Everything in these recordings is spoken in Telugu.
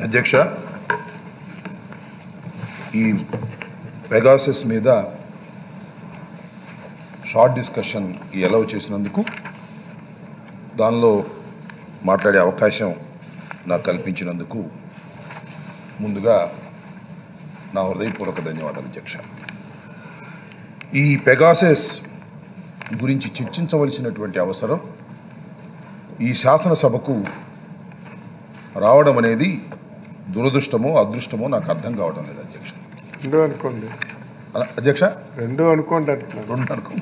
అధ్యక్ష ఈ పెగాసెస్ మీద షార్ట్ డిస్కషన్ ఎలవ్ చేసినందుకు దానిలో మాట్లాడే అవకాశం నాకు కల్పించినందుకు ముందుగా నా హృదయపూర్వక ధన్యవాదాలు అధ్యక్ష ఈ పెగాసెస్ గురించి చర్చించవలసినటువంటి అవసరం ఈ శాసనసభకు రావడం అనేది దురదృష్టమో అదృష్టమో నాకు అర్థం కావడం లేదు అధ్యక్ష రెండు అనుకోండి అ- అధ్యక్ష రెండు అనుకోండి అంటున్నాను రెండు అనుకో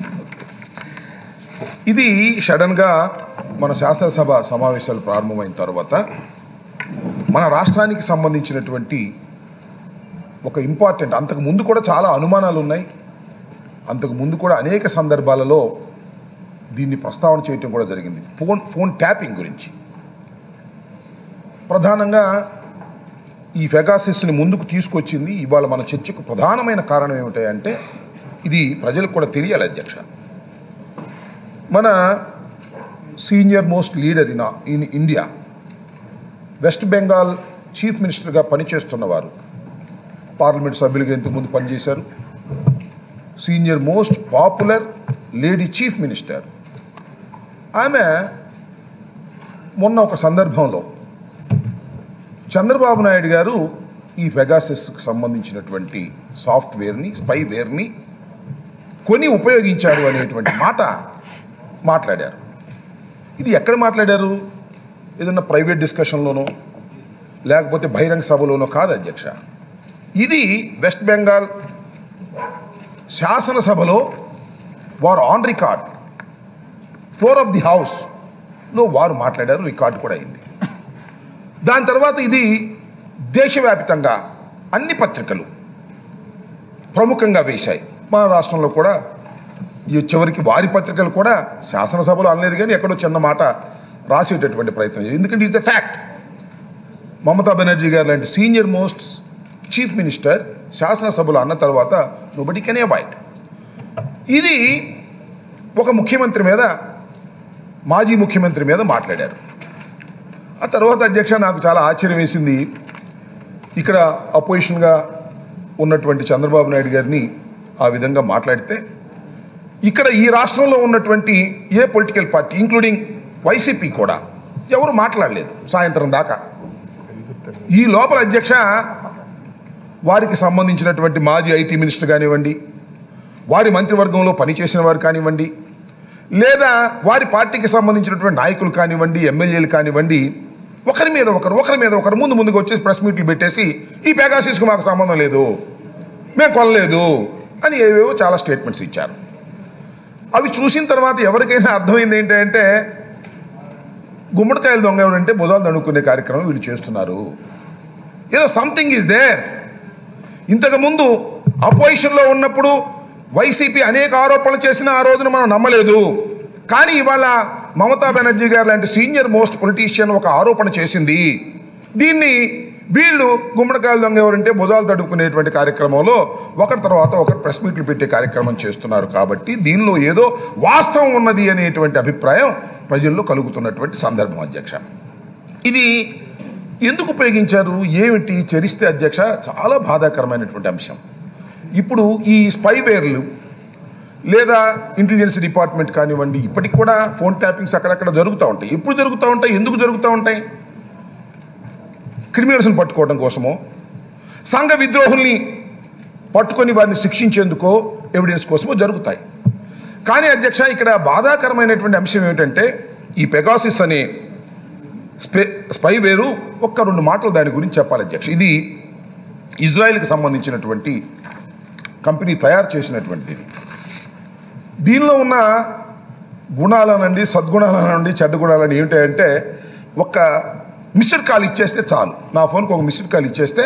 ఇది సడన్గా మన శాసనసభ సమావేశాలు ప్రారంభమైన తర్వాత మన రాష్ట్రానికి సంబంధించినటువంటి ఒక ఇంపార్టెంట్ అంతకు ముందు కూడా చాలా అనుమానాలు ఉన్నాయి అంతకు ముందు కూడా అనేక సందర్భాలలో దీన్ని ప్రస్తావన చేయటం కూడా జరిగింది ఫోన్ ఫోన్ ట్యాపింగ్ గురించి ప్రధానంగా ఈ ఫెగాసిస్ని ముందుకు తీసుకొచ్చింది ఇవాళ మన చర్చకు ప్రధానమైన కారణం ఏమిటంటే ఇది ప్రజలకు కూడా తెలియాలి అధ్యక్ష మన senior most leader in in India West Bengal chief మినిస్టర్గా పనిచేస్తున్నవారు పార్లమెంట్ సభ్యులుగా ఇంతకుముందు పనిచేశారు senior most popular lady chief minister ఆమె మొన్న ఒక సందర్భంలో చంద్రబాబు నాయుడు గారు ఈ పెగాసిస్కి సంబంధించినటువంటి సాఫ్ట్వేర్ని స్పైవేర్ని కొని ఉపయోగించారు అనేటువంటి మాట మాట్లాడారు ఇది ఎక్కడ మాట్లాడారు ఏదన్నా ప్రైవేట్ డిస్కషన్లోనో లేకపోతే బహిరంగ సభలోనో కాదు అధ్యక్ష ఇది వెస్ట్ బెంగాల్ శాసనసభలో వారు on record floor of the హౌస్లో వారు మాట్లాడారు రికార్డు కూడా అయింది దాని తర్వాత ఇది దేశవ్యాప్తంగా అన్ని పత్రికలు ప్రముఖంగా వేశాయి మన రాష్ట్రంలో కూడా ఈ చివరికి వారి పత్రికలు కూడా శాసనసభలో అనలేదు కానీ ఎక్కడో చిన్న మాట రాసేటటువంటి ప్రయత్నం చేశారు. ఎందుకంటే it's a fact Mamata Banerjee గారు లాంటి సీనియర్ మోస్ట్ చీఫ్ మినిస్టర్ శాసనసభలో అన్న తర్వాత నోబడి కెన్ అవాయిడ్ ఇది ఒక ముఖ్యమంత్రి మీద మాజీ ముఖ్యమంత్రి మీద మాట్లాడారు ఆ తర్వాత అధ్యక్ష నాకు చాలా ఆశ్చర్యం వేసింది ఇక్కడ అపోజిషన్గా ఉన్నటువంటి చంద్రబాబు నాయుడు గారిని ఆ విధంగా మాట్లాడితే ఇక్కడ ఈ రాష్ట్రంలో ఉన్నటువంటి ఏ పొలిటికల్ పార్టీ ఇంక్లూడింగ్ వైసీపీ కూడా ఎవరు మాట్లాడలేదు సాయంత్రం దాకా ఈ లోపల అధ్యక్ష వారికి సంబంధించినటువంటి మాజీ ఐటీ మినిస్టర్ కానివ్వండి వారి మంత్రివర్గంలో పనిచేసిన వారు కానివ్వండి లేదా వారి పార్టీకి సంబంధించినటువంటి నాయకులు కానివ్వండి ఎమ్మెల్యేలు కానివ్వండి ఒకరి మీద ఒకరు ఒకరి మీద ఒకరు ముందు ముందుకు వచ్చేసి ప్రెస్ మీట్లు పెట్టేసి ఈ పెగాసిస్కి మాకు సంబంధం లేదు మేము కొనలేదు అని ఏవేవో చాలా స్టేట్మెంట్స్ ఇచ్చారు అవి చూసిన తర్వాత ఎవరికైనా అర్థమైంది ఏంటంటే గుమ్మడికాయలు దొంగ ఎవరంటే భుజాలు దణుక్కునే కార్యక్రమం వీళ్ళు చేస్తున్నారు ఏదో సంథింగ్ ఈజ్ దేర్ ఇంతకుముందు అపోజిషన్లో ఉన్నప్పుడు వైసీపీ అనేక ఆరోపణలు చేసిన ఆ రోజున మనం నమ్మలేదు కానీ ఇవాళ మమతా బెనర్జీ గారు లాంటి సీనియర్ మోస్ట్ పొలిటీషియన్ ఒక ఆరోపణ చేసింది దీన్ని వీళ్ళు గుమ్మడికాయలు దొంగ ఎవరంటే భుజాలు తడుపుకునేటువంటి కార్యక్రమంలో ఒకరి తర్వాత ఒకరు ప్రెస్ మీట్లు పెట్టే కార్యక్రమం చేస్తున్నారు కాబట్టి దీనిలో ఏదో వాస్తవం ఉన్నది అనేటువంటి అభిప్రాయం ప్రజల్లో కలుగుతున్నటువంటి సందర్భం అధ్యక్ష ఇది ఎందుకు ఉపయోగించారు ఏమిటి చరిస్తే అధ్యక్ష చాలా బాధాకరమైనటువంటి అంశం ఇప్పుడు ఈ స్పైవేర్లు లేదా ఇంటెలిజెన్స్ డిపార్ట్మెంట్ కానివ్వండి ఇప్పటికి కూడా ఫోన్ ట్యాపింగ్స్ అక్కడక్కడ జరుగుతూ ఉంటాయి ఎప్పుడు జరుగుతూ ఉంటాయి ఎందుకు జరుగుతూ ఉంటాయి క్రిమినల్స్ని పట్టుకోవడం కోసమో సంఘ విద్రోహుల్ని పట్టుకొని వారిని శిక్షించేందుకో ఎవిడెన్స్ కోసమో జరుగుతాయి కానీ అధ్యక్ష ఇక్కడ బాధాకరమైనటువంటి అంశం ఏమిటంటే ఈ పెగాసిస్ అనే స్పే స్పైవేరు ఒక్క రెండు మాటలు దాని గురించి చెప్పాలి అధ్యక్ష ఇది ఇజ్రాయెల్కి సంబంధించినటువంటి కంపెనీ తయారు చేసినటువంటిది దీనిలో ఉన్న గుణాలనండి సద్గుణాలనండి చెడ్డ గుణాలని ఏమిటంటే ఒక మిస్డ్ కాల్ ఇచ్చేస్తే చాలు నా ఫోన్కి ఒక మిస్డ్ కాల్ ఇచ్చేస్తే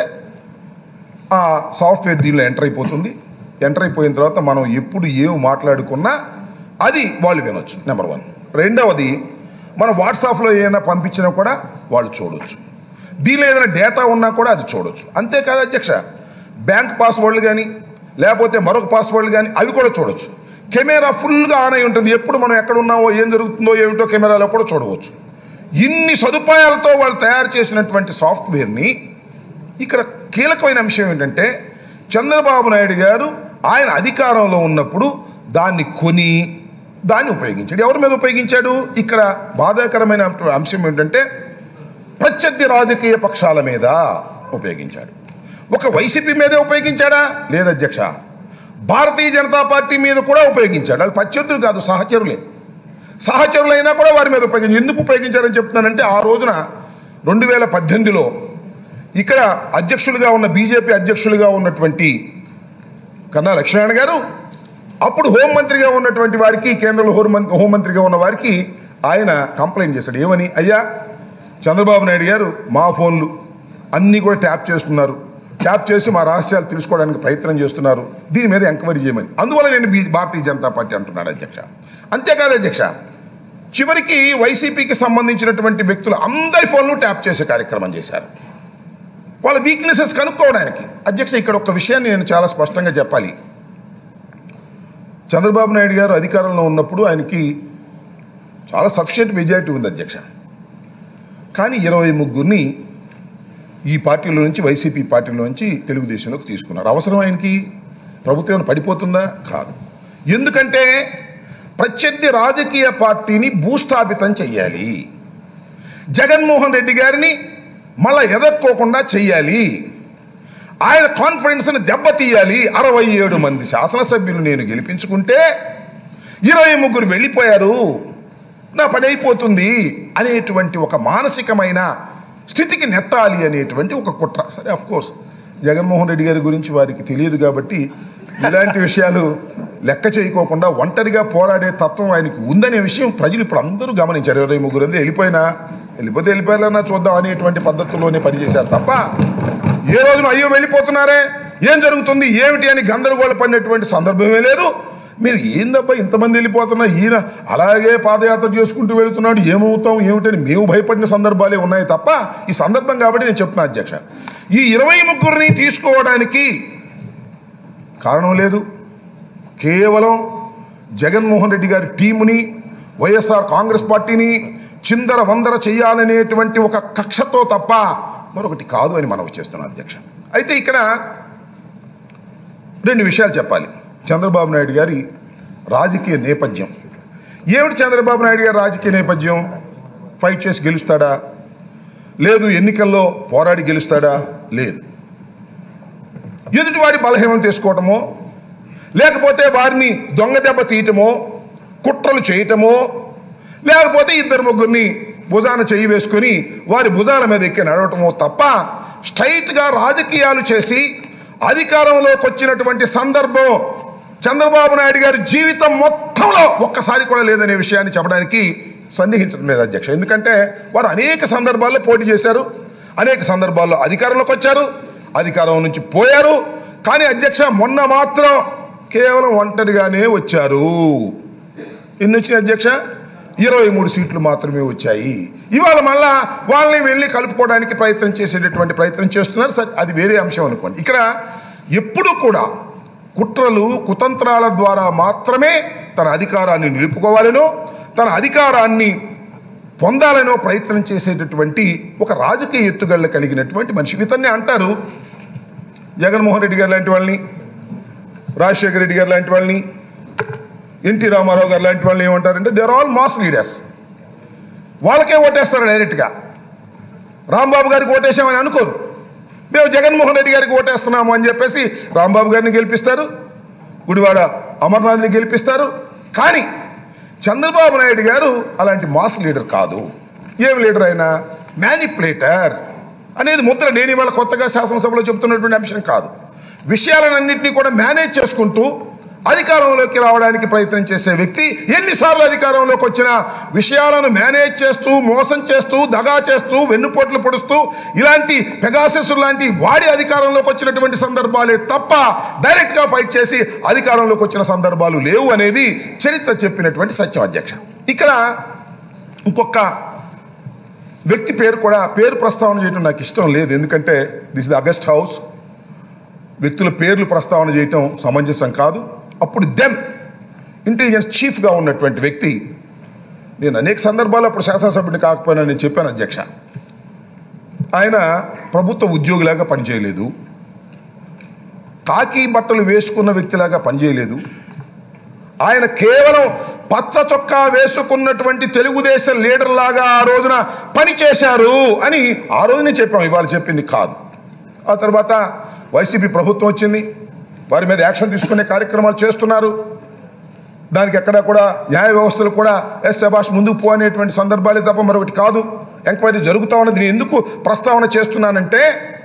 ఆ సాఫ్ట్వేర్ దీనిలో ఎంటర్ అయిపోతుంది ఎంటర్ అయిపోయిన తర్వాత మనం ఎప్పుడు ఏం మాట్లాడుకున్నా అది వాళ్ళు వినొచ్చు నెంబర్ వన్ రెండవది మనం వాట్సాప్లో ఏమైనా పంపించినా కూడా వాళ్ళు చూడొచ్చు దీనిలో ఏదైనా డేటా ఉన్నా కూడా అది చూడొచ్చు అంతేకాదు అధ్యక్ష బ్యాంక్ పాస్వర్డ్లు కానీ లేకపోతే మరొక పాస్వర్డ్లు కానీ అవి కూడా చూడొచ్చు కెమెరా ఫుల్గా ఆన్ అయి ఉంటుంది ఎప్పుడు మనం ఎక్కడ ఉన్నామో ఏం జరుగుతుందో ఏమిటో కెమెరాలో కూడా చూడవచ్చు ఇన్ని సదుపాయాలతో వాళ్ళు తయారు చేసినటువంటి సాఫ్ట్వేర్ని ఇక్కడ కీలకమైన అంశం ఏంటంటే చంద్రబాబు నాయుడు గారు ఆయన అధికారంలో ఉన్నప్పుడు దాన్ని కొని దాన్ని ఉపయోగించాడు ఎవరి మీద ఉపయోగించాడు ఇక్కడ బాధాకరమైన అంశం ఏంటంటే ప్రత్యర్థి రాజకీయ పక్షాల మీద ఉపయోగించాడు ఒక వైసీపీ మీదే ఉపయోగించాడా లేదు అధ్యక్ష భారతీయ జనతా పార్టీ మీద కూడా ఉపయోగించాడు వాళ్ళు ప్రత్యర్థులు కాదు సహచరులే సహచరులైనా కూడా వారి మీద ఉపయోగించారు ఎందుకు ఉపయోగించారని చెప్తున్నానంటే ఆ రోజున రెండు వేల పద్దెనిమిదిలో ఇక్కడ అధ్యక్షులుగా ఉన్న బీజేపీ అధ్యక్షులుగా ఉన్నటువంటి కన్నా లక్ష్మణ గారు అప్పుడు హోంమంత్రిగా ఉన్నటువంటి వారికి కేంద్రంలో హోంమం హోంమంత్రిగా ఉన్న వారికి ఆయన కంప్లైంట్ చేశాడు ఏమని అయ్యా చంద్రబాబు నాయుడు గారు మా ఫోన్లు అన్నీ కూడా ట్యాప్ చేస్తున్నారు ట్యాప్ చేసి మా రహస్యాలు తెలుసుకోవడానికి ప్రయత్నం చేస్తున్నారు దీని మీద ఎంక్వైరీ చేయమని అందువల్ల నేను బీ భారతీయ జనతా పార్టీ అంటున్నాడు అధ్యక్ష అంతేకాదు అధ్యక్ష చివరికి వైసీపీకి సంబంధించినటువంటి వ్యక్తులు అందరి ఫోన్లు ట్యాప్ చేసే కార్యక్రమం చేశారు వాళ్ళ వీక్నెసెస్ కనుక్కోవడానికి అధ్యక్ష ఇక్కడ ఒక విషయాన్ని నేను చాలా స్పష్టంగా చెప్పాలి చంద్రబాబు నాయుడు గారు అధికారంలో ఉన్నప్పుడు ఆయనకి చాలా సఫిషియెంట్ మెజారిటీ ఉంది అధ్యక్ష కానీ ఇరవై ముగ్గురిని ఈ పార్టీలో నుంచి వైసీపీ పార్టీలో నుంచి తెలుగుదేశంలోకి తీసుకున్నారు అవసరం ఆయనకి ప్రభుత్వం ఏమైనా పడిపోతుందా కాదు ఎందుకంటే ప్రత్యర్థి రాజకీయ పార్టీని భూస్థాపితం చెయ్యాలి జగన్మోహన్ రెడ్డి గారిని మళ్ళా ఎదక్కోకుండా చెయ్యాలి ఆయన కాన్ఫిడెన్స్ని దెబ్బతీయాలి అరవై ఏడు మంది శాసనసభ్యులు నేను గెలిపించుకుంటే ఇరవై ముగ్గురు వెళ్ళిపోయారు నా పని అయిపోతుంది అనేటువంటి ఒక మానసికమైన స్థితికి నెట్టాలి అనేటువంటి ఒక కుట్ర సరే అఫ్ కోర్స్ జగన్మోహన్ రెడ్డి గారి గురించి వారికి తెలియదు కాబట్టి ఇలాంటి విషయాలు లెక్క చేయకోకుండా ఒంటరిగా పోరాడే తత్వం ఆయనకి ఉందనే విషయం ప్రజలు ఇప్పుడు అందరూ గమనించారు ఇరవై ముగ్గురు ఉంది వెళ్ళిపోయినా వెళ్ళిపోతే వెళ్ళిపోయారన్నా చూద్దాం అనేటువంటి పద్ధతుల్లోనే పనిచేశారు తప్ప ఏ రోజున అయ్యో వెళ్ళిపోతున్నారే ఏం జరుగుతుంది ఏమిటి అని గందరగోళ పడినటువంటి సందర్భమే లేదు మీరు ఏందబ్బా ఇంతమంది వెళ్ళిపోతున్నా ఈయన అలాగే పాదయాత్ర చేసుకుంటూ వెళుతున్నాడు ఏమవుతాం ఏమిటని మేము భయపడిన సందర్భాలే ఉన్నాయి తప్ప ఈ సందర్భం కాబట్టి నేను చెప్తున్నా అధ్యక్ష ఈ ఇరవై ముగ్గురిని తీసుకోవడానికి కారణం లేదు కేవలం జగన్మోహన్ రెడ్డి గారి టీముని వైఎస్ఆర్ కాంగ్రెస్ పార్టీని చిందర వందర చేయాలనేటువంటి ఒక కక్షతో తప్ప మరొకటి కాదు అని మనం చేస్తున్నాం అధ్యక్ష అయితే ఇక్కడ రెండు విషయాలు చెప్పాలి చంద్రబాబు నాయుడు గారి రాజకీయ నేపథ్యం ఏమిటి చంద్రబాబు నాయుడు గారి రాజకీయ నేపథ్యం ఫైట్ చేసి గెలుస్తాడా లేదు ఎన్నికల్లో పోరాడి గెలుస్తాడా లేదు ఎదుటివాడి బలహీనం తీసుకోవటమో లేకపోతే వారిని దొంగ దెబ్బ తీయటమో కుట్రలు చేయటమో లేకపోతే ఇద్దరు ముగ్గురిని భుజాన చేయి వేసుకొని వారి భుజాల మీద ఎక్కి నడవటమో తప్ప స్ట్రైట్గా రాజకీయాలు చేసి అధికారంలోకి వచ్చినటువంటి సందర్భం చంద్రబాబు నాయుడు గారి జీవితం మొత్తంలో ఒక్కసారి కూడా లేదనే విషయాన్ని చెప్పడానికి సందేహించడం లేదు అధ్యక్ష ఎందుకంటే వారు అనేక సందర్భాల్లో పోటీ చేశారు అనేక సందర్భాల్లో అధికారంలోకి వచ్చారు అధికారం నుంచి పోయారు కానీ అధ్యక్ష మొన్న మాత్రం కేవలం ఒంటరిగానే వచ్చారు ఎన్ని వచ్చినాయి అధ్యక్ష ఇరవై మూడు సీట్లు మాత్రమే వచ్చాయి ఇవాళ మళ్ళా వాళ్ళని వెళ్ళి కలుపుకోవడానికి ప్రయత్నం చేసేటటువంటి ప్రయత్నం చేస్తున్నారు సరే అది వేరే అంశం అనుకోండి ఇక్కడ ఎప్పుడు కూడా కుట్రలు కుతంత్రాల ద్వారా మాత్రమే తన అధికారాన్ని నిలుపుకోవాలనో తన అధికారాన్ని పొందాలనో ప్రయత్నం చేసేటటువంటి ఒక రాజకీయ ఎత్తుగళ్ళ కలిగినటువంటి మనిషి ఇతన్ని అంటారు జగన్మోహన్ రెడ్డి గారు లాంటి వాళ్ళని రాజశేఖర రెడ్డి గారు లాంటి వాళ్ళని ఎన్టీ రామారావు గారు లాంటి వాళ్ళని ఏమంటారంటే they are all mass leaders వాళ్ళకే ఓటేస్తారు డైరెక్ట్గా రాంబాబు గారికి ఓటేసామని అనుకోరు మేము జగన్మోహన్ రెడ్డి గారికి ఓటేస్తున్నాము అని చెప్పేసి రాంబాబు గారిని గెలిపిస్తారు గుడివాడ అమర్నాథ్ని గెలిపిస్తారు కానీ చంద్రబాబు నాయుడు గారు అలాంటి మాస్ లీడర్ కాదు ఏం లీడర్ అయినా మ్యానిపులేటర్ అనేది ముద్ర నేను ఇవాళ కొత్తగా శాసనసభలో చెప్తున్నటువంటి అంశం కాదు విషయాలన్నింటినీ కూడా మేనేజ్ చేసుకుంటూ అధికారంలోకి రావడానికి ప్రయత్నం చేసే వ్యక్తి ఎన్నిసార్లు అధికారంలోకి వచ్చినా విషయాలను మేనేజ్ చేస్తూ మోసం చేస్తూ దగా చేస్తూ వెన్నుపోట్లు పొడుస్తూ ఇలాంటి పెగాసెస్ లాంటి వాడి అధికారంలోకి వచ్చినటువంటి సందర్భాలే తప్ప డైరెక్ట్గా ఫైట్ చేసి అధికారంలోకి వచ్చిన సందర్భాలు లేవు అనేది చరిత్ర చెప్పినటువంటి సత్యం అధ్యక్ష ఇక్కడ ఇంకొక వ్యక్తి పేరు కూడా పేరు ప్రస్తావన చేయడం నాకు ఇష్టం లేదు ఎందుకంటే దిస్ ది అగస్ట్ హౌస్ వ్యక్తుల పేర్లు ప్రస్తావన చేయటం సమంజసం కాదు అప్పుడు దెన్ ఇంటెలిజెన్స్ చీఫ్గా ఉన్నటువంటి వ్యక్తి నేను అనేక సందర్భాల్లో అప్పుడు శాసనసభ్యుడిని కాకపోయినా నేను చెప్పాను అధ్యక్ష ఆయన ప్రభుత్వ ఉద్యోగిలాగా పనిచేయలేదు కాకి బట్టలు వేసుకున్న వ్యక్తిలాగా పనిచేయలేదు ఆయన కేవలం పచ్చ చొక్కా వేసుకున్నటువంటి తెలుగుదేశం లీడర్ లాగా ఆ రోజున పనిచేశారు అని ఆ రోజునే చెప్పాం ఇవాళ చెప్పింది కాదు ఆ తర్వాత వైసీపీ ప్రభుత్వం వచ్చింది వారి మీద యాక్షన్ తీసుకునే కార్యక్రమాలు చేస్తున్నారు దానికి ఎక్కడ కూడా న్యాయ వ్యవస్థలు కూడా ఎస్ శభాష్ ముందుకు పో అనేటువంటి సందర్భాలే తప్ప మరొకటి కాదు ఎంక్వైరీ జరుగుతా ఉన్నది నేను ఎందుకు ప్రస్తావన చేస్తున్నానంటే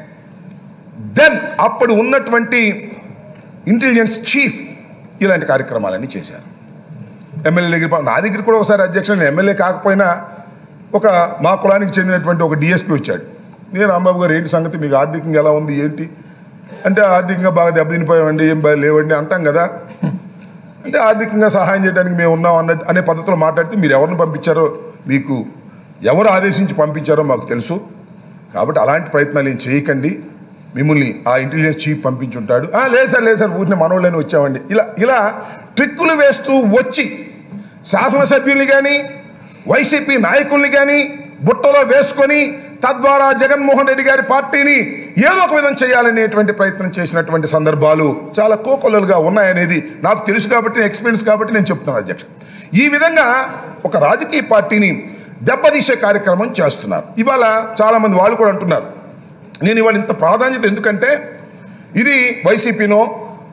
దెన్ అప్పుడు ఉన్నటువంటి ఇంటెలిజెన్స్ చీఫ్ ఇలాంటి కార్యక్రమాలన్నీ చేశారు ఎమ్మెల్యే దగ్గర పా- నా దగ్గర కూడా ఒకసారి అధ్యక్షుడు నేను ఎమ్మెల్యే కాకపోయినా ఒక మా కులానికి చెందినటువంటి ఒక డిఎస్పీ వచ్చాడు నేను రాంబాబు గారు ఏంటి సంగతి మీకు ఆర్థికంగా ఎలా ఉంది ఏంటి అంటే ఆర్థికంగా బాగా దెబ్బతినిపోయామండి ఏం బాగా లేవండి అంటాం కదా అంటే ఆర్థికంగా సహాయం చేయడానికి మేము ఉన్నాం అన్న అనే పద్ధతిలో మాట్లాడితే మీరు ఎవరిని పంపించారో మీకు ఎవరు ఆదేశించి పంపించారో మాకు తెలుసు కాబట్టి అలాంటి ప్రయత్నాలు ఏం చేయకండి మిమ్మల్ని ఆ ఇంటెలిజెన్స్ చీఫ్ పంపించుంటాడు "ఆ, లేదు సార్ లేదు సార్ ఊరిని మనోళ్ళని వచ్చామండి ఇలా ఇలా ట్రిక్కులు వేస్తూ వచ్చి శాసనసభ్యుల్ని కానీ వైసీపీ నాయకుల్ని కానీ బుట్టలో వేసుకొని తద్వారా జగన్మోహన్ రెడ్డి గారి పార్టీని ఏదో ఒక విధం చేయాలనేటువంటి ప్రయత్నం చేసినటువంటి సందర్భాలు చాలా కోకొల్లలుగా ఉన్నాయనేది నాకు తెలుసు కాబట్టి ఎక్స్పీరియన్స్ కాబట్టి నేను చెప్తున్నాను అధ్యక్ష ఈ విధంగా ఒక రాజకీయ పార్టీని దెబ్బతీసే కార్యక్రమం చేస్తున్నారు ఇవాళ చాలామంది వాళ్ళు కూడా అంటున్నారు నేను ఇవాళ ఇంత ప్రాధాన్యత ఎందుకంటే ఇది వైసీపీనో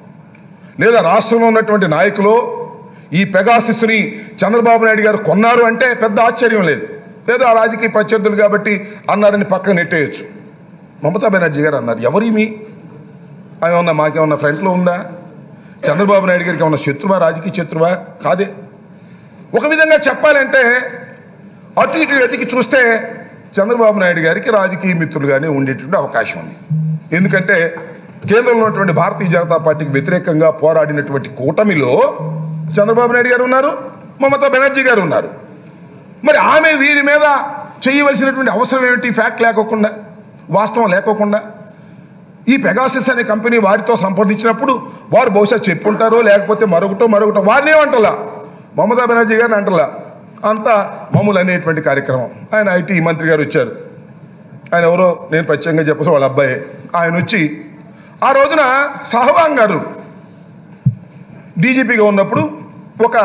లేదా రాష్ట్రంలో ఉన్నటువంటి నాయకులు ఈ పెగాసిస్ని చంద్రబాబు నాయుడు గారు కొన్నారు అంటే పెద్ద ఆశ్చర్యం లేదు లేదా ఆ రాజకీయ ప్రత్యర్థులు కాబట్టి అన్నారని పక్కన నెట్టేయచ్చు మమతా బెనర్జీ గారు అన్నారు ఎవరిమి ఆమె ఏమన్నా మాకేమన్నా ఫ్రంట్లో ఉందా చంద్రబాబు నాయుడు గారికి ఏమన్నా శత్రువా రాజకీయ శత్రువా కాదే ఒక విధంగా చెప్పాలంటే అటు ఇటు వెతికి చూస్తే చంద్రబాబు నాయుడు గారికి రాజకీయ మిత్రులుగానే ఉండేటువంటి అవకాశం ఉంది ఎందుకంటే కేంద్రంలో ఉన్నటువంటి భారతీయ జనతా పార్టీకి వ్యతిరేకంగా పోరాడినటువంటి కూటమిలో చంద్రబాబు నాయుడు గారు ఉన్నారు మమతా బెనర్జీ గారు ఉన్నారు మరి ఆమె వీరి మీద చేయవలసినటువంటి అవసరం ఏమిటి ఫ్యాక్ట్ లేకోకుండా వాస్తవం లేకోకుండా ఈ పెగాసిస్ అనే కంపెనీ వారితో సంప్రదించినప్పుడు వారు బహుశా చెప్పుంటారో లేకపోతే మరొకటో మరొకటో వారిని ఏమంటలా మమతా బెనర్జీ గారిని అంటలా అంతా మామూలు అనేటువంటి కార్యక్రమం ఆయన ఐటీ మంత్రి గారు వచ్చారు ఆయన ఎవరో నేను ప్రత్యేకంగా చెప్పేసి వాళ్ళ అబ్బాయి ఆయన వచ్చి ఆ రోజున సహవాంగ్ గారు డీజీపీగా ఉన్నప్పుడు ఒక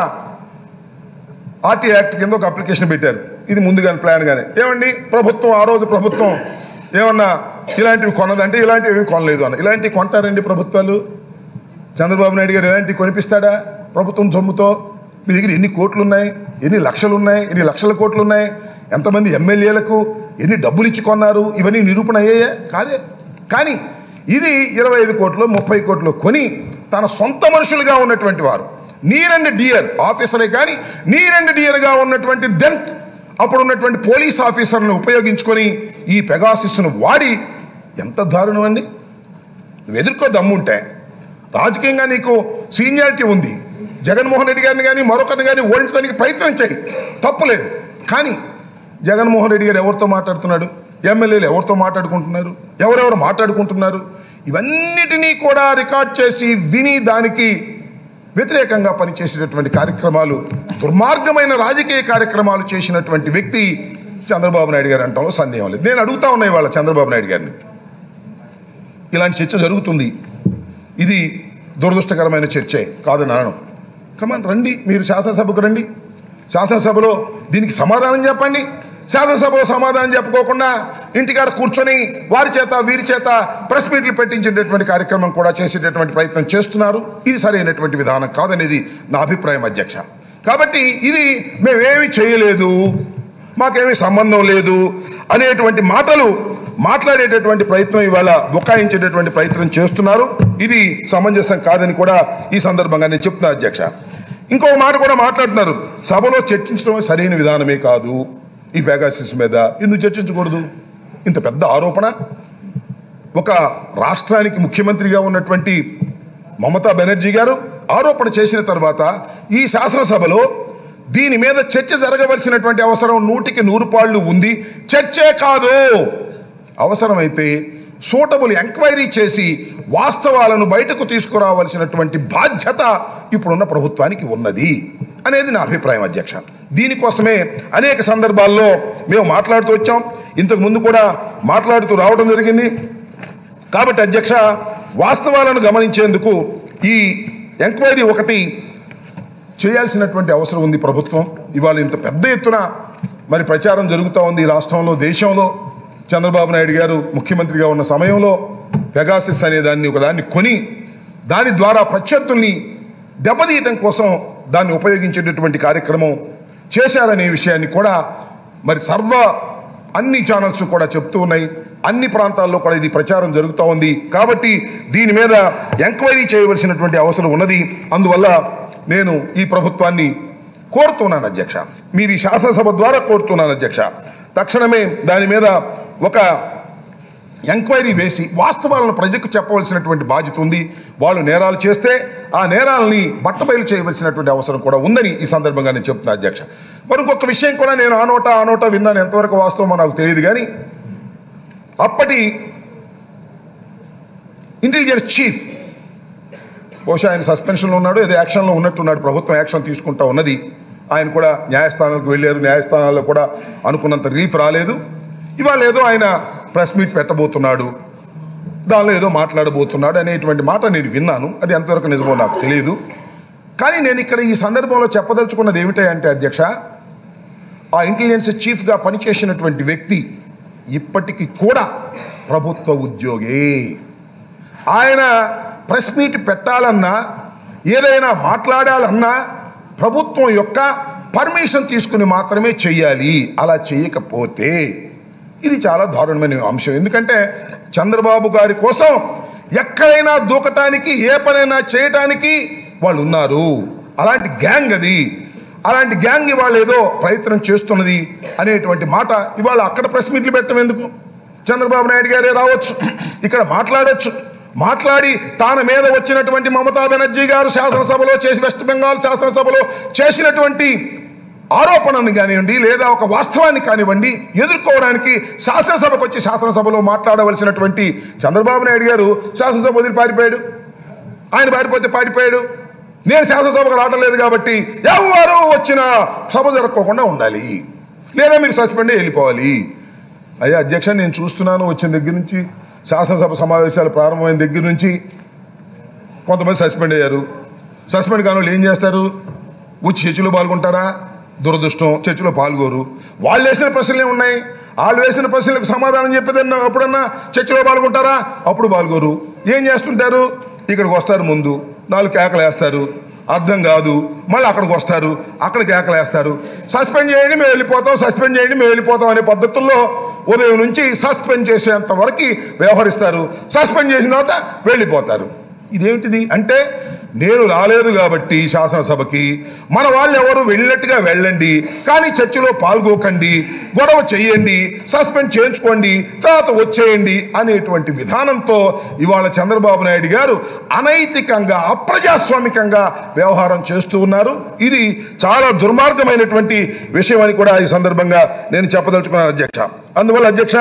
ఆర్టీ యాక్ట్ కింద ఒక అప్లికేషన్ పెట్టారు ఇది ముందుగానే ప్లాన్ గానే ఏమండి ప్రభుత్వం ఆ రోజు ప్రభుత్వం ఏమన్నా ఇలాంటివి కొన్నదంటే ఇలాంటివి ఏమీ కొనలేదు అన్న ఇలాంటివి కొంటారండి ప్రభుత్వాలు చంద్రబాబు నాయుడు గారు ఇలాంటివి కొనిపిస్తాడా ప్రభుత్వం సొమ్ముతో మీ దగ్గర ఎన్ని కోట్లు ఉన్నాయి ఎన్ని లక్షలు ఉన్నాయి ఎన్ని లక్షల కోట్లు ఉన్నాయి ఎంతమంది ఎమ్మెల్యేలకు ఎన్ని డబ్బులు ఇచ్చి కొన్నారు ఇవన్నీ నిరూపణ అయ్యాయా కాదే కానీ ఇది ఇరవై ఐదు కోట్లు ముప్పై కోట్లు కొని తన సొంత మనుషులుగా ఉన్నటువంటి వారు నీర్ అండ్ డియర్ ఆఫీసరే కానీ నీర్ అండ్ డియర్గా ఉన్నటువంటి దెన్ అప్పుడు ఉన్నటువంటి పోలీస్ ఆఫీసర్లను ఉపయోగించుకొని ఈ పెగాసిస్ను వాడి ఎంత దారుణం అండి నువ్వు ఎదుర్కో దమ్ముంటే రాజకీయంగా నీకు సీనియారిటీ ఉంది జగన్మోహన్ రెడ్డి గారిని కానీ మరొకరిని కానీ ఓడించడానికి ప్రయత్నం చేయి తప్పులేదు కానీ జగన్మోహన్ రెడ్డి గారు ఎవరితో మాట్లాడుతున్నాడు ఎమ్మెల్యేలు ఎవరితో మాట్లాడుకుంటున్నారు ఎవరెవరు మాట్లాడుకుంటున్నారు ఇవన్నిటినీ కూడా రికార్డ్ చేసి విని దానికి వ్యతిరేకంగా పనిచేసేటటువంటి కార్యక్రమాలు దుర్మార్గమైన రాజకీయ కార్యక్రమాలు చేసినటువంటి వ్యక్తి చంద్రబాబు నాయుడు గారు అంటాలో సందేహం లేదు నేను అడుగుతా ఉన్నాయి వాళ్ళ చంద్రబాబు నాయుడు గారిని ఇలాంటి చర్చ జరుగుతుంది ఇది దురదృష్టకరమైన చర్చే కాదని అనను కమాన్ రండి మీరు శాసనసభకు రండి శాసనసభలో దీనికి సమాధానం చెప్పండి శాసనసభలో సమాధానం చెప్పుకోకుండా ఇంటికాడ కూర్చొని వారి చేత వీరి చేత ప్రెస్ మీట్లు పెట్టించేటటువంటి కార్యక్రమం కూడా చేసేటటువంటి ప్రయత్నం చేస్తున్నారు ఇది సరైనటువంటి విధానం కాదనేది నా అభిప్రాయం అధ్యక్ష కాబట్టి ఇది మేమేమి చేయలేదు మాకేమీ సంబంధం లేదు అనేటువంటి మాటలు మాట్లాడేటటువంటి ప్రయత్నం ఇవాళ బుకాయించేటటువంటి ప్రయత్నం చేస్తున్నారు ఇది సమంజసం కాదని కూడా ఈ సందర్భంగా నేను చెప్తున్నా అధ్యక్ష ఇంకో మాట కూడా మాట్లాడుతున్నారు సభలో చర్చించడం సరైన విధానమే కాదు ఈ పెగాసిస్ మీద ఎందుకు చర్చించకూడదు ఇంత పెద్ద ఆరోపణ ఒక రాష్ట్రానికి ముఖ్యమంత్రిగా ఉన్నటువంటి మమతా బెనర్జీ గారు ఆరోపణ చేసిన తర్వాత ఈ శాసనసభలో దీని మీద చర్చ జరగవలసినటువంటి అవసరం నూటికి నూరు పాళ్ళు ఉంది చర్చే కాదు అవసరమైతే సూటబుల్ ఎంక్వైరీ చేసి వాస్తవాలను బయటకు తీసుకురావాల్సినటువంటి బాధ్యత ఇప్పుడున్న ప్రభుత్వానికి ఉన్నది అనేది నా అభిప్రాయం అధ్యక్ష దీనికోసమే అనేక సందర్భాల్లో మేము మాట్లాడుతూ వచ్చాం ఇంతకు ముందు కూడా మాట్లాడుతూ రావడం జరిగింది కాబట్టి అధ్యక్ష వాస్తవాలను గమనించేందుకు ఈ ఎంక్వైరీ ఒకటి చేయాల్సినటువంటి అవసరం ఉంది ప్రభుత్వం ఇవాళ ఇంత పెద్ద ఎత్తున మరి ప్రచారం జరుగుతూ ఉంది ఈ రాష్ట్రంలో దేశంలో చంద్రబాబు నాయుడు గారు ముఖ్యమంత్రిగా ఉన్న సమయంలో పెగాసిస్ అనే దాన్ని ఒకదాన్ని కొని దాని ద్వారా ప్రత్యర్థుల్ని దెబ్బతీయటం కోసం దాన్ని ఉపయోగించేటటువంటి కార్యక్రమం చేశారనే విషయాన్ని కూడా మరి సర్వ అన్ని ఛానల్స్ కూడా చెప్తూ ఉన్నాయి అన్ని ప్రాంతాల్లో కూడా ఇది ప్రచారం జరుగుతూ ఉంది కాబట్టి దీని మీద ఎంక్వైరీ చేయవలసినటువంటి అవసరం ఉన్నది అందువల్ల నేను ఈ ప్రభుత్వాన్ని కోరుతున్నాను అధ్యక్ష మీరు ఈ శాసనసభ ద్వారా కోరుతున్నాను అధ్యక్ష తక్షణమే దాని మీద ఒక ఎంక్వైరీ వేసి వాస్తవాలను ప్రజలకు చెప్పవలసినటువంటి బాధ్యత ఉంది వాళ్ళు నేరాలు చేస్తే ఆ నేరాలని బట్టబయలు చేయవలసినటువంటి అవసరం కూడా ఉందని ఈ సందర్భంగా నేను చెప్తున్నా అధ్యక్ష మరి ఇంకొక విషయం కూడా నేను ఆ నోట ఆ నోట విన్నాను ఎంతవరకు వాస్తవమో నాకు తెలియదు కానీ అప్పటి ఇంటెలిజెన్స్ చీఫ్ బహుశా ఆయన సస్పెన్షన్లో ఉన్నాడు ఏదో యాక్షన్లో ఉన్నట్టున్నాడు ప్రభుత్వం యాక్షన్ తీసుకుంటా ఉన్నది ఆయన కూడా న్యాయస్థానాలకు వెళ్ళారు న్యాయస్థానాల్లో కూడా అనుకున్నంత రిలీఫ్ రాలేదు ఇవాళ ఏదో ఆయన ప్రెస్ మీట్ పెట్టబోతున్నాడు దానిలో ఏదో మాట్లాడబోతున్నాడు అనేటువంటి మాట నేను విన్నాను అది ఎంతవరకు నిజమో నాకు తెలియదు కానీ నేను ఇక్కడ ఈ సందర్భంలో చెప్పదలుచుకున్నది ఏమిటంటే అధ్యక్ష ఆ ఇంటెలిజెన్స్ చీఫ్గా పనిచేసినటువంటి వ్యక్తి ఇప్పటికీ కూడా ప్రభుత్వ ఉద్యోగే ఆయన ప్రెస్ మీట్ పెట్టాలన్నా ఏదైనా మాట్లాడాలన్నా ప్రభుత్వం యొక్క పర్మిషన్ తీసుకుని మాత్రమే చెయ్యాలి అలా చేయకపోతే ఇది చాలా దారుణమైన అంశం ఎందుకంటే చంద్రబాబు గారి కోసం ఎక్కడైనా దూకటానికి ఏ పనైనా చేయటానికి వాళ్ళు ఉన్నారు అలాంటి గ్యాంగ్ అది అలాంటి గ్యాంగ్ ఇవాళ ఏదో ప్రయత్నం చేస్తున్నది అనేటువంటి మాట ఇవాళ అక్కడ ప్రెస్ మీట్లు పెట్టడం ఎందుకు చంద్రబాబు నాయుడు గారే రావచ్చు ఇక్కడ మాట్లాడొచ్చు మాట్లాడి తాన మీద వచ్చినటువంటి మమతా బెనర్జీ గారు శాసనసభలో చేసి వెస్ట్ బెంగాల్ శాసనసభలో చేసినటువంటి ఆరోపణను కానివ్వండి లేదా ఒక వాస్తవాన్ని కానివ్వండి ఎదుర్కోవడానికి శాసనసభకు వచ్చి శాసనసభలో మాట్లాడవలసినటువంటి చంద్రబాబు నాయుడు గారు శాసనసభ వదిలి పారిపోయాడు ఆయన పారిపోతే పారిపోయాడు నేను శాసనసభకు రావడం లేదు కాబట్టి ఎవరు వచ్చినా సభ జరగకోకుండా ఉండాలి లేదా మీరు సస్పెండ్ అయ్యి వెళ్ళిపోవాలి అయ్యా అధ్యక్ష నేను చూస్తున్నాను వచ్చిన దగ్గర నుంచి శాసనసభ సమావేశాలు ప్రారంభమైన దగ్గర నుంచి కొంతమంది సస్పెండ్ అయ్యారు సస్పెండ్ కాని వాళ్ళు ఏం చేస్తారు వచ్చి చర్చలో పాల్గొంటారా దురదృష్టం చర్చలో పాల్గొరు వాళ్ళు వేసిన ప్రశ్నలే ఉన్నాయి వాళ్ళు వేసిన ప్రశ్నలకు సమాధానం చెప్పేదన్నా అప్పుడన్నా చర్చలో పాల్గొంటారా అప్పుడు పాల్గొరు ఏం చేస్తుంటారు ఇక్కడికి వస్తారు ముందు నాలుగు కేకలు వేస్తారు అర్థం కాదు మళ్ళీ అక్కడికి వస్తారు అక్కడ కేకలు వేస్తారు సస్పెండ్ చేయండి మేము వెళ్ళిపోతాం సస్పెండ్ చేయండి మేము వెళ్ళిపోతాం అనే పద్ధతుల్లో ఉదయం నుంచి సస్పెండ్ చేసేంత వరకు వ్యవహరిస్తారు సస్పెండ్ చేసిన తర్వాత వెళ్ళిపోతారు ఇదేమిటిది అంటే నేను రాలేదు కాబట్టి శాసనసభకి మన వాళ్ళు ఎవరు వెళ్ళినట్టుగా వెళ్ళండి కానీ చర్చలో పాల్గొకండి గొడవ చెయ్యండి సస్పెండ్ చేయించుకోండి తర్వాత వచ్చేయండి అనేటువంటి విధానంతో ఇవాళ చంద్రబాబు నాయుడు గారు అనైతికంగా అప్రజాస్వామికంగా వ్యవహారం చేస్తూ ఉన్నారు ఇది చాలా దుర్మార్గమైనటువంటి విషయం అని కూడా ఈ సందర్భంగా నేను చెప్పదలుచుకున్నాను అధ్యక్ష అందువల్ల అధ్యక్ష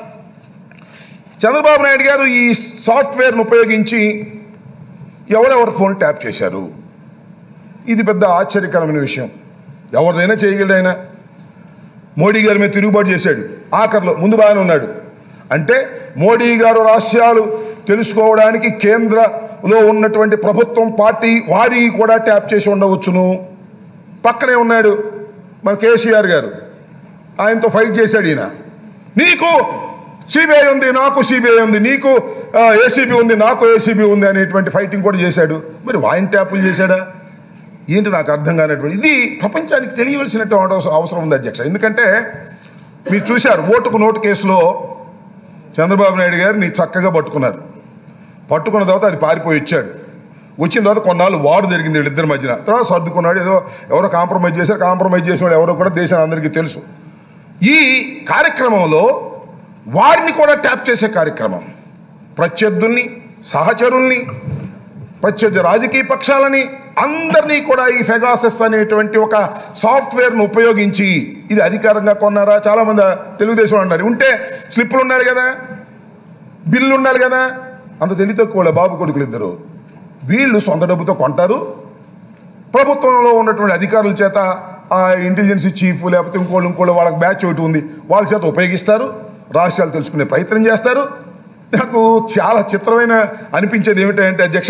చంద్రబాబు నాయుడు గారు ఈ సాఫ్ట్వేర్ను ఉపయోగించి ఎవరెవరు ఫోన్ ట్యాప్ చేశారు ఇది పెద్ద ఆశ్చర్యకరమైన విషయం ఎవరిదైనా చేయగలడు ఆయన మోడీ గారి మీద తిరుగుబాటు చేశాడు ఆఖరిలో ముందు బాగానే ఉన్నాడు అంటే మోడీ గారు రహస్యాలు తెలుసుకోవడానికి కేంద్రలో ఉన్నటువంటి ప్రభుత్వం పార్టీ వారి కూడా ట్యాప్ చేసి ఉండవచ్చును పక్కనే ఉన్నాడు మన కేసీఆర్ గారు ఆయనతో ఫైట్ చేశాడు ఈయన నీకు సిబిఐ ఉంది నాకు సిబిఐ ఉంది నీకు ఏసీబీ ఉంది నాకు ఏసీబీ ఉంది అనేటువంటి ఫైటింగ్ కూడా చేశాడు మరి వాయిన్ ట్యాపులు చేశాడా ఏంటి నాకు అర్థం కానటువంటి ఇది ప్రపంచానికి తెలియవలసినటువంటి అవసరం- అవసరం ఉంది అధ్యక్ష ఎందుకంటే మీరు చూశారు ఓటుకు నోటు కేసులో చంద్రబాబు నాయుడు గారిని చక్కగా పట్టుకున్నారు పట్టుకున్న తర్వాత అది పారిపోయి వచ్చాడు వచ్చిన తర్వాత కొన్నాళ్ళు వారు జరిగింది వీళ్ళిద్దరి మధ్యన తర్వాత సర్దుకున్నాడు ఏదో ఎవరో కాంప్రమైజ్ చేశారు కాంప్రమైజ్ చేసిన వాడు ఎవరో కూడా దేశం అందరికీ తెలుసు ఈ కార్యక్రమంలో వారిని కూడా ట్యాప్ చేసే కార్యక్రమం ప్రత్యర్థుల్ని సహచరుల్ని ప్రత్యర్థి రాజకీయ పక్షాలని అందరినీ కూడా ఈ ఫెగాసెస్ అనేటువంటి ఒక సాఫ్ట్వేర్ను ఉపయోగించి ఇది అధికారంగా కొన్నారా చాలామంది తెలుగుదేశం అన్నారు ఉంటే స్లిప్పులు ఉన్నారు కదా బిల్లు ఉండాలి కదా అంత తెలివి తక్కువ బాబు కొడుకులు ఇద్దరు వీళ్ళు సొంత డబ్బుతో కొంటారు ప్రభుత్వంలో ఉన్నటువంటి అధికారుల చేత ఆ ఇంటెలిజెన్స్ చీఫ్ లేకపోతే ఇంకోళ్ళు ఇంకోళ్ళు వాళ్ళకి బ్యాచ్ ఒకటి ఉంది వాళ్ళ చేత ఉపయోగిస్తారు రహస్యాలు తెలుసుకునే ప్రయత్నం చేస్తారు నాకు చాలా చిత్రమైన అనిపించేది ఏమిటంటే అధ్యక్ష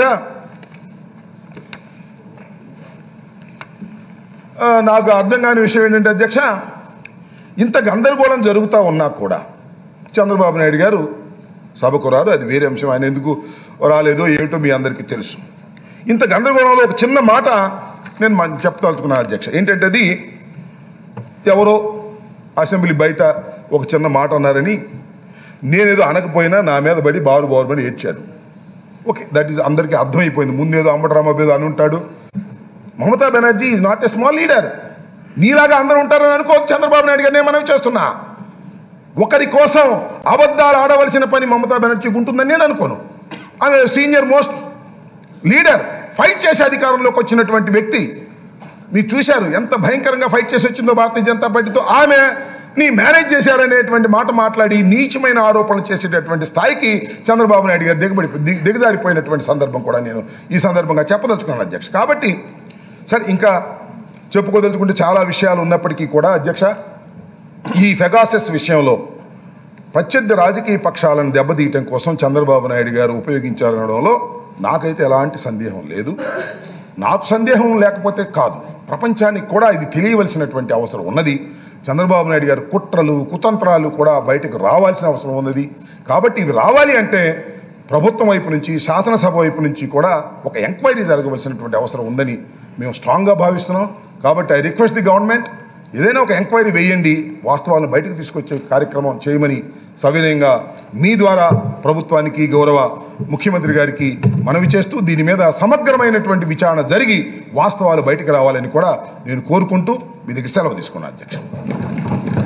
ఆ, నాకు అర్థం కాని విషయం ఏంటంటే అధ్యక్ష ఇంత గందరగోళం జరుగుతూ ఉన్నా కూడా చంద్రబాబు నాయుడు గారు సభకు రారు అది వేరే అంశం ఆయన ఎందుకు రాలేదో ఏమిటో మీ అందరికీ తెలుసు ఇంత గందరగోళంలో ఒక చిన్న మాట నేను మన చెప్తానుకున్నాను అధ్యక్ష ఏంటంటే అది ఎవరో అసెంబ్లీ బయట ఒక చిన్న మాట అన్నారని నేనేదో అనకపోయినా నా మీద పడి బారు బారుమని ఏడ్చారు ఓకే దట్ ఈస్ అందరికీ అర్థమైపోయింది ముందేదో అంబటరామబేదో అని ఉంటాడు Mamata Banerjee is not a small leader నీలాగా అందరూ ఉంటారని అనుకోవచ్చు చంద్రబాబు నాయుడు గారిని మనం చేస్తున్నా ఒకరి కోసం అబద్ధాలు ఆడవలసిన పని మమతా బెనర్జీకి ఉంటుందని నేను అనుకోను ఆమె సీనియర్ మోస్ట్ లీడర్ ఫైట్ చేసే అధికారంలోకి వచ్చినటువంటి వ్యక్తి మీరు చూశారు ఎంత భయంకరంగా ఫైట్ చేసి వచ్చిందో భారతీయ జనతా పార్టీతో ఆమె నీ మేనేజ్ చేశారనేటువంటి మాట మాట్లాడి నీచమైన ఆరోపణలు చేసేటటువంటి స్థాయికి చంద్రబాబు నాయుడు గారు దిగబడి దిగ- దిగజారిపోయినటువంటి సందర్భం కూడా నేను ఈ సందర్భంగా చెప్పదలుచుకున్నాను అధ్యక్ష కాబట్టి సరే ఇంకా చెప్పుకోదలుచుకుంటే చాలా విషయాలు ఉన్నప్పటికీ కూడా అధ్యక్ష ఈ ఫెగాసెస్ విషయంలో ప్రత్యర్థి రాజకీయ పక్షాలను దెబ్బతీయటం కోసం చంద్రబాబు నాయుడు గారు ఉపయోగించారనడంలో నాకైతే ఎలాంటి సందేహం లేదు నాకు సందేహం లేకపోతే కాదు ప్రపంచానికి కూడా ఇది తెలియవలసినటువంటి అవసరం ఉన్నది చంద్రబాబు నాయుడు గారు కుట్రలు కుతంత్రాలు కూడా బయటకు రావాల్సిన అవసరం ఉన్నది కాబట్టి ఇవి రావాలి అంటే ప్రభుత్వం వైపు నుంచి శాసనసభ వైపు నుంచి కూడా ఒక ఎంక్వైరీ జరగవలసినటువంటి అవసరం ఉందని మేము స్ట్రాంగ్గా భావిస్తున్నాం కాబట్టి ఐ రిక్వెస్ట్ ది గవర్నమెంట్ ఏదైనా ఒక ఎంక్వైరీ వేయండి వాస్తవాలను బయటకు తీసుకొచ్చే కార్యక్రమం చేయమని సవినయంగా మీ ద్వారా ప్రభుత్వానికి గౌరవ ముఖ్యమంత్రి గారికి మనవి చేస్తూ దీని మీద సమగ్రమైనటువంటి విచారణ జరిగి వాస్తవాలు బయటకు రావాలని కూడా నేను కోరుకుంటూ మీ దగ్గర సెలవు తీసుకున్నాను అధ్యక్ష